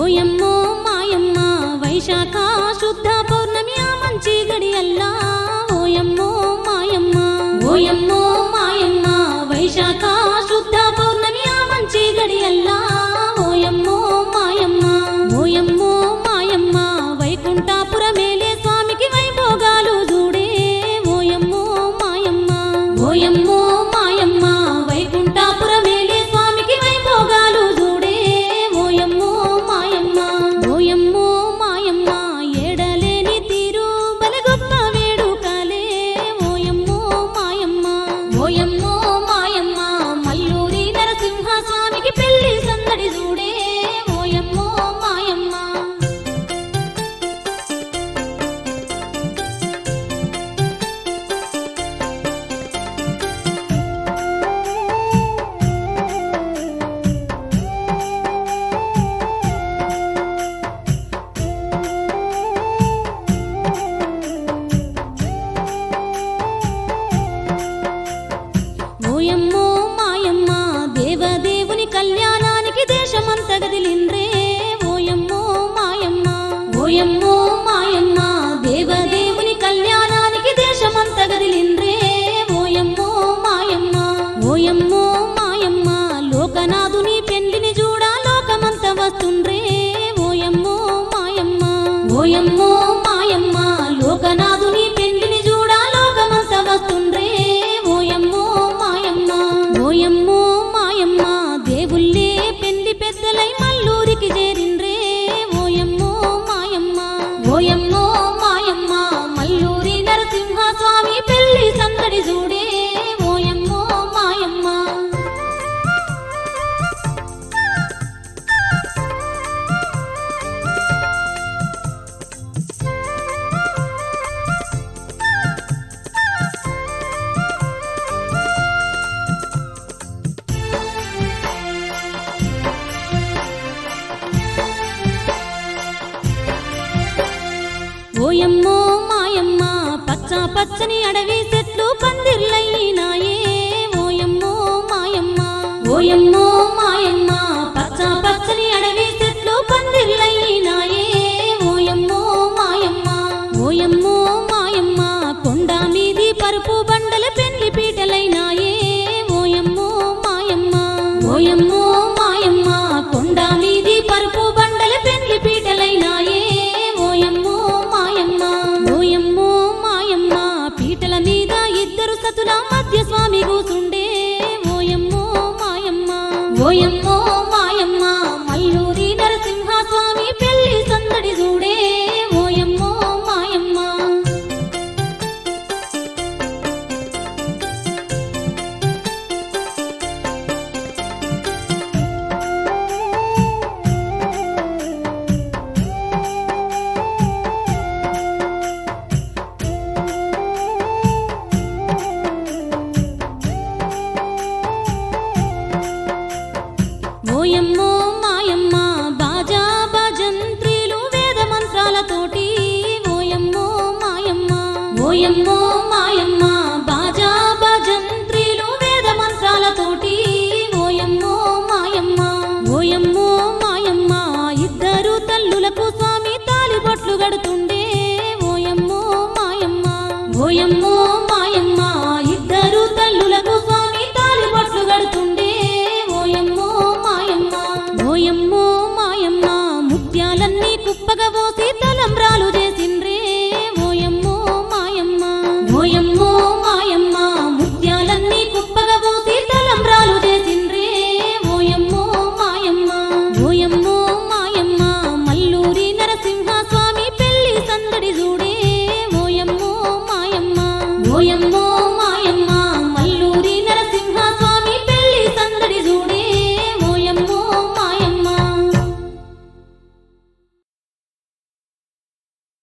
ఓయమ్మో మాయమ్మ వైశాఖ శుద్ధ పౌర్ణమి ఆ మంచి గడియల్లా ఓయమ్మో మాయమ్మ ఓయమ్మో మాయమ్మ వైశాఖ శుద్ధ పౌర్ణమి ఆ మంచి గడియల్లా ఓయమ్మో మాయమ్మ ఓయమ్మో మాయమ్మ వైకుంఠాపురమేలే స్వామికి వైభోగాలు చూడే ఓయమ్మో మాయమ్మ ఓయమ్మో మాయమ్మ వైకుంఠాపురమేలే స్వామికి వైభోగాలు చూడే ఓయమ్మో మాయమ్మ ఓయమ్మో మాయమ్మ ఏడలేని తీరు బలి గొప్ప వేడుకలే ఓయమ్మో మాయమ్మ ఓయమ్మో మాయమ్మ మల్లూరి నరసింహ స్వామికి పెళ్లి సందడి చూడే ఓయమ్మో మాయమ్మ ఓయమ్మో మాయమ్మ దేవదేవుని కళ్యాణానికి దేశమంత గదిలిండ్రే ఓయమ్మో మాయమ్మ ఓయమ్మో మాయమ్మ దేవదేవుని కళ్యాణానికి దేశమంత గదిలిండ్రే ఓయమ్మో మాయమ్మ ఓయమ్మో మాయమ్మ లోకనాథుని పెండ్లిని చూడా లోకమంత వస్తుండ్రే ఓయమ్మో మాయమ్మ ఓయమ్మో మాయమ్మ లోకనాథుని పెండ్లిని చూడా లోకమంత వస్తుండ్రే ఓయమ్మో మాయమ్మ ఓయమ్మో మాయమ్మ దేవుళ్ళే పెళ్లి పెద్దలై మల్లూరికి చేరిండ్రే ఓయమ్మో మాయమ్మ ఓయమ్మో మాయమ్మ మల్లూరి నరసింహ స్వామి పెళ్లి సందడి చూడే ఓయమ్మో మాయమ్మ ఓయమ్మో మాయమ్మ పచ్చ పచ్చని అడవి చెట్లు పందిర్లయ్యినాయే ఓయమ్మో మాయమ్మ ఓయమ్మో మాయమ్మ పచ్చ పచ్చని అడవి చెట్లు పందిర్లయ్యినాయే ఓయమ్మో మాయమ్మ ఓయమ్మో మాయమ్మ కొండ మీది పరుపు బండల పెళ్లి పీటలైనాయే ఓయమ్మో మాయమ్మ ఓయమ్మో మాయమ్మ కొండ మీది పరుపు బండల పెళ్లి పీటలైనాయే ఓయమ్మో మాయమ్మ ఓయమ్మో మాయమ్మ పీటల మీద ఇద్దరు సతుల మధ్య స్వామి కూసుండే ఓయమ్మో మాయమ్మ ఓయమ్మో మాయమ్మ మల్లూరి నరసింహ స్వామి పెళ్లి సందడి చూడే ఓయమ్మో మాయమ్మ ఓయమ్మో మాయమ్మ బాజా భజంత్రీలు వేద మంత్రాలతోటి ఓయమ్మో మాయమ్మ ఓయమ్మో మాయమ్మ బాజా భజంత్రీలు వేద మంత్రాలతోటి ఓయమ్మో మాయమ్మ ఓయమ్మో మాయమ్మ ఇద్దరు తల్లులకు స్వామి తాలిబొట్లు గడుతుండే ఓయమ్మో మాయమ్మ ఓయమ్మో మాయమ్మ ఇద్దరు తల్లులకు స్వామి తాలిబొట్లు గడుతుండే ఓయమ్మో మాయమ్మ ఓయమ్మో మాయమ్మ ముత్యాలన్నీ కుప్పగా పోసి తలంబ్రాలు చేసిండ్రే ఓయమ్మో మాయమ్మ ఓయమ్మో మాయమ్మ ముత్యాలన్నీ కుప్పగా పోసి తలంబ్రాలు చేసిండ్రే ఓయమ్మో మాయమ్మ ఓయమ్మో మాయమ్మ మల్లూరి నరసింహ స్వామి పెళ్లి సందడి చూడే ఓయమ్మో మాయమ్మ ఓయమ్మో